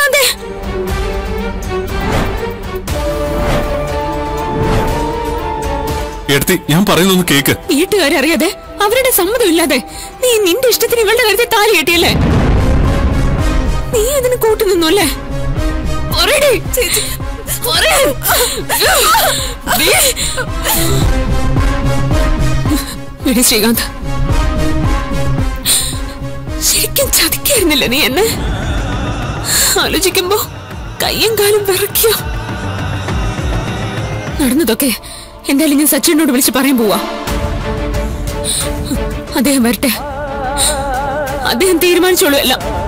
ശ്രീകാന്തേ എടുത്തി ഞാൻ പറയുന്നൊന്ന് കേക്ക് വീട്ടുകാരറിയാതെ അവരുടെ സമ്മതം ഇല്ലാതെ നീ നിന്റെ ഇഷ്ടത്തിന് ഇവളുടെ കരുതി താലി കെട്ടിയല്ലേ നീ അതിന് കൂട്ടു നിന്നു അല്ലേ പറയടി ചേച്ചി പറയാൻ. ദേ. എടി ശ്രീകാന്ത് ശരിക്കും ചതിക്കായിരുന്നില്ല നീ എന്നെ ആലോചിക്കുമ്പോ കയ്യും കാലും വിറയ്ക്കോ നടന്നതൊക്കെ എന്തായാലും ഞാൻ സച്ചിനോട് വിളിച്ച് പറയാൻ പോവാ അദ്ദേഹം വരട്ടെ അദ്ദേഹം തീരുമാനിച്ചോളൂ എല്ലാം